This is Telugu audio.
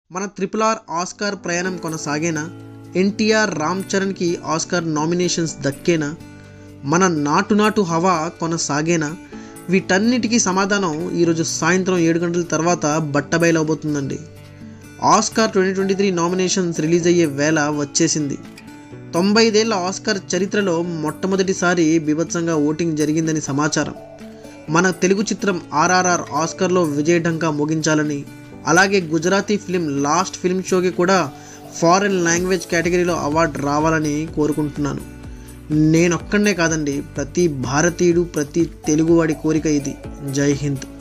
మన త్రిపుల్ ఆర్ ఆస్కార్ ప్రయాణం కొనసాగేనా ఎన్టీఆర్ రామ్ చరణ్కి ఆస్కార్ నామినేషన్స్ దక్కేనా మన నాటు నాటు హవా కొనసాగేనా వీటన్నిటికీ సమాధానం ఈరోజు సాయంత్రం ఏడు గంటల తర్వాత బట్టబయలవబోతుందండి Oscar twenty twenty three nominations release అయ్యే వేళ వచ్చేసింది తొంభై ఐదేళ్ల ఆస్కార్ చరిత్రలో మొట్టమొదటిసారి బీభత్సంగా ఓటింగ్ జరిగిందని సమాచారం మన తెలుగు చిత్రం ఆర్ఆర్ఆర్ ఆస్కార్లో విజయఢంకా మోగించాలని అలాగే గుజరాతీ ఫిలిం లాస్ట్ ఫిల్మ్ షోకి కూడా ఫారెన్ లాంగ్వేజ్ కేటగిరీలో అవార్డు రావాలని కోరుకుంటున్నాను నేనొక్కడే కాదండి ప్రతి భారతీయుడు ప్రతి తెలుగువాడి కోరిక ఇది జై హింద్